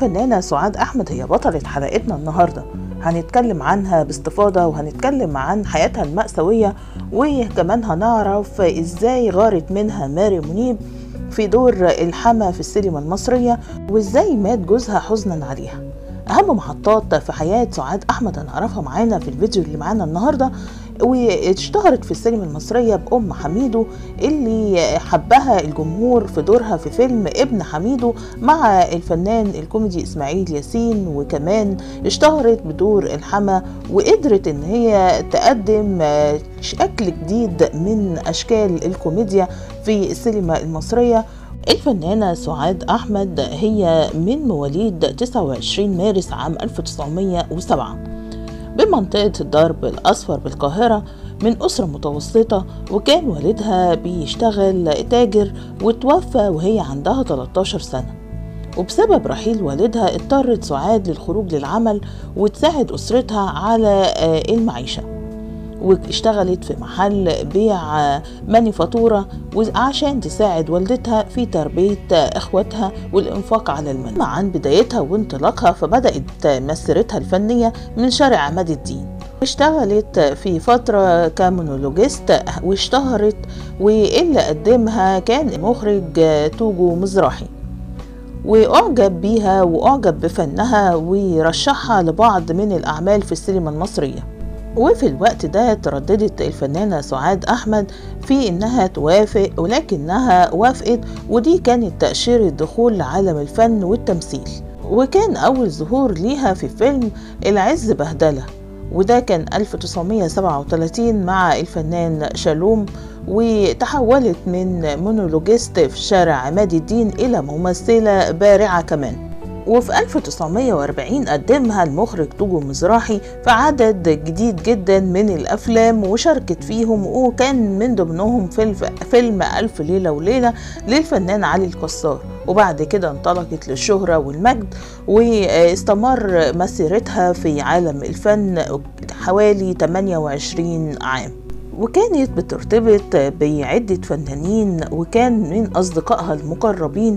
الفنانة سعاد أحمد هي بطلة حلقتنا النهاردة هنتكلم عنها باستفاضة وهنتكلم عن حياتها المأساوية وكمان هنعرف ازاي غارت منها ماري منيب في دور الحما في السينما المصرية وازاي مات جوزها حزنا عليها أهم محطات في حياة سعاد أحمد هنعرفها معانا في الفيديو اللي معانا النهاردة واشتهرت في السينما المصرية بأم حميدو اللي حبها الجمهور في دورها في فيلم ابن حميدو مع الفنان الكوميدي إسماعيل ياسين وكمان اشتهرت بدور الحما وقدرت ان هي تقدم شكل جديد من أشكال الكوميديا في السينما المصرية الفنانة سعاد أحمد هي من مواليد 29 مارس عام 1907 بمنطقة الدرب الأصفر بالقاهرة من أسرة متوسطة وكان والدها بيشتغل تاجر وتوفى وهي عندها 13 سنة وبسبب رحيل والدها اضطرت سعاد للخروج للعمل وتساعد أسرتها على المعيشة واشتغلت في محل بيع مانيفاتورة عشان تساعد والدتها في تربية اخواتها والانفاق على المال عن بدايتها وانطلاقها فبدأت مسيرتها الفنية من شارع عماد الدين اشتغلت في فترة كمونولوجيست واشتهرت واللي قدمها كان مخرج توجو مزراحي وأعجب بيها وأعجب بفنها ورشحها لبعض من الأعمال في السينما المصرية وفي الوقت ده ترددت الفنانة سعاد أحمد في إنها توافق ولكنها وافقت ودي كانت تأشيرة دخول لعالم الفن والتمثيل وكان أول ظهور ليها في فيلم العز بهدلة وده كان 1937 مع الفنان شالوم وتحولت من مونولوجيست في شارع عماد الدين إلى ممثلة بارعة كمان وفي 1940 قدمها المخرج توجو مزراحي في عدد جديد جدا من الأفلام وشاركت فيهم وكان من ضمنهم فيلم ألف ليلة وليلة للفنان علي الكسار وبعد كده انطلقت للشهرة والمجد واستمر مسيرتها في عالم الفن حوالي 28 عام وكانت بترتبط بعدة فنانين وكان من أصدقائها المقربين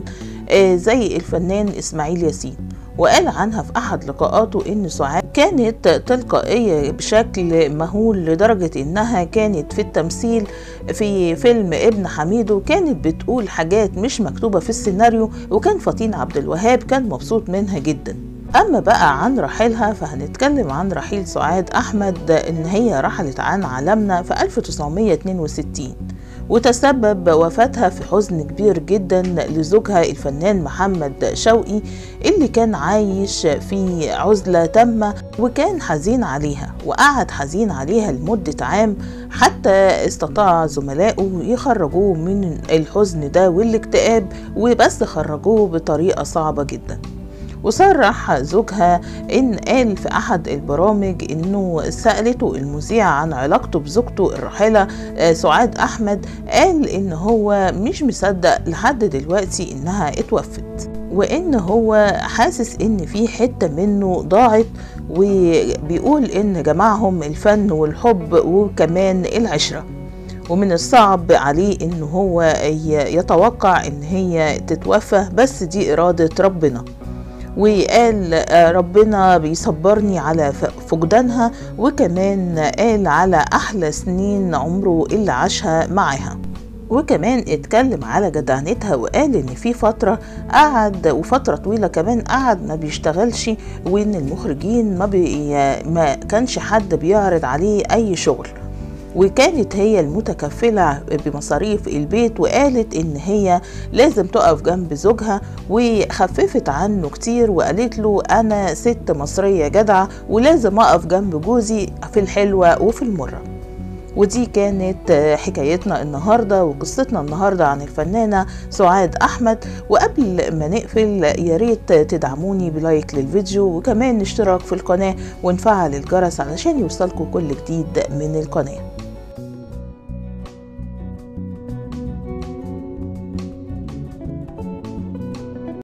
زي الفنان إسماعيل ياسين وقال عنها في أحد لقاءاته إن سعاد كانت تلقائية بشكل مهول لدرجة إنها كانت في التمثيل في فيلم ابن حميدو كانت بتقول حاجات مش مكتوبة في السيناريو وكان فطين عبد الوهاب كان مبسوط منها جدا أما بقى عن رحيلها فهنتكلم عن رحيل سعاد أحمد إن هي رحلت عن عالمنا في 1962 وتسبب وفاتها في حزن كبير جدا لزوجها الفنان محمد شوقي اللي كان عايش في عزلة تامة وكان حزين عليها وقعد حزين عليها لمدة عام حتى استطاع زملائه يخرجوه من الحزن ده والاكتئاب وبس خرجوه بطريقة صعبة جدا وصرح زوجها ان قال في احد البرامج انه سالته المذيعه عن علاقته بزوجته الراحله سعاد احمد قال ان هو مش مصدق لحد دلوقتي انها اتوفت وان هو حاسس ان في حته منه ضاعت وبيقول ان جمعهم الفن والحب وكمان العشره ومن الصعب عليه ان هو يتوقع ان هي تتوفى بس دي اراده ربنا وقال ربنا بيصبرني على فقدانها وكمان قال على أحلى سنين عمره اللي عاشها معاها وكمان اتكلم على جدعنتها وقال ان في فترة قعد وفترة طويلة كمان قعد ما بيشتغلش وان المخرجين ما, بي ما كانش حد بيعرض عليه اي شغل وكانت هي المتكفلة بمصاريف البيت وقالت إن هي لازم تقف جنب زوجها وخففت عنه كتير وقالت له أنا ست مصرية جدعة ولازم أقف جنب جوزي في الحلوة وفي المرة ودي كانت حكايتنا النهاردة وقصتنا النهاردة عن الفنانة سعاد أحمد وقبل ما نقفل ياريت تدعموني بلايك للفيديو وكمان اشتراك في القناة ونفعل الجرس علشان يوصلكم كل جديد من القناة